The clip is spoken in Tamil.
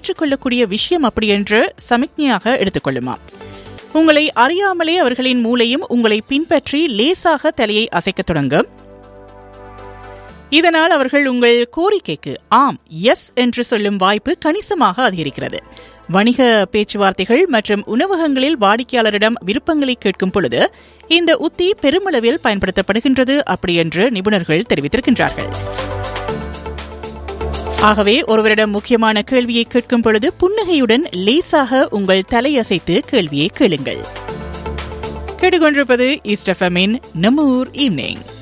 ஏற்றுக்கொள்ளக்கூடிய விஷயம் அப்படி என்று சமிக்ஞையாக எடுத்துக்கொள்ளுமாம் உங்களை அறியாமலே அவர்களின் மூளையும் உங்களை பின்பற்றி லேசாக தலையை அசைக்கத் தொடங்கும் இதனால் அவர்கள் உங்கள் கோரிக்கைக்கு ஆம் எஸ் என்று சொல்லும் வாய்ப்பு கணிசமாக அதிகரிக்கிறது வணிக பேச்சுவார்த்தைகள் மற்றும் உணவகங்களில் வாடிக்கையாளரிடம் விருப்பங்களை கேட்கும் பொழுது இந்த உத்தி பெருமளவில் பயன்படுத்தப்படுகின்றது அப்படி என்று நிபுணர்கள் தெரிவித்திருக்கின்றார்கள் ஆகவே ஒருவரிடம் முக்கியமான கேள்வியை கேட்கும் பொழுது புன்னகையுடன் லேசாக உங்கள் தலையசைத்து கேள்வியை கேளுங்கள் கேட்டுக்கொண்டிருப்பது ஈஸ்டஃபமின் நம்ம ஊர் ஈவினிங்